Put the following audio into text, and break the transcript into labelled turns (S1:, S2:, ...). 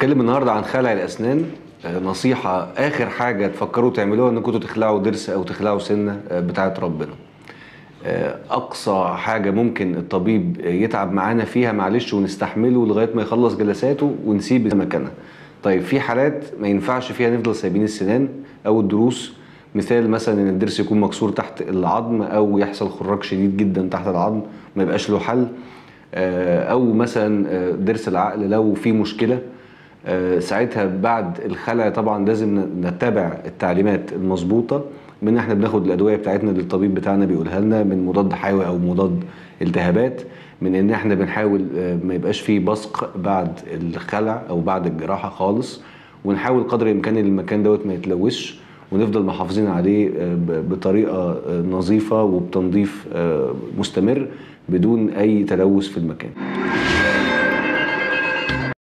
S1: هنتكلم النهارده عن خلع الاسنان آه، نصيحه اخر حاجه تفكروا تعملوها انكم كنتوا تخلعوا ضرس او تخلعوا سنه آه، بتاعه ربنا آه، اقصى حاجه ممكن الطبيب يتعب معانا فيها معلش ونستحمله لغايه ما يخلص جلساته ونسيب مكانها طيب في حالات ما ينفعش فيها نفضل سايبين السنان او الضروس مثال مثلا ان الضرس يكون مكسور تحت العظم او يحصل خراج شديد جدا تحت العظم ما يبقاش له حل آه، او مثلا آه، ضرس العقل لو في مشكله آه، ساعتها بعد الخلع طبعا لازم ن- نتبع التعليمات المظبوطه من احنا بناخد الادويه بتاعتنا اللي الطبيب بتاعنا بيقولها لنا من مضاد حيوي او مضاد التهابات من ان احنا بنحاول آه، ما يبقاش فيه بصق بعد الخلع او بعد الجراحه خالص ونحاول قدر الامكان إن المكان دوت ما يتلوثش ونفضل محافظين عليه آه، ب- بطريقه آه، نظيفه وبتنظيف آه، مستمر بدون اي تلوث في المكان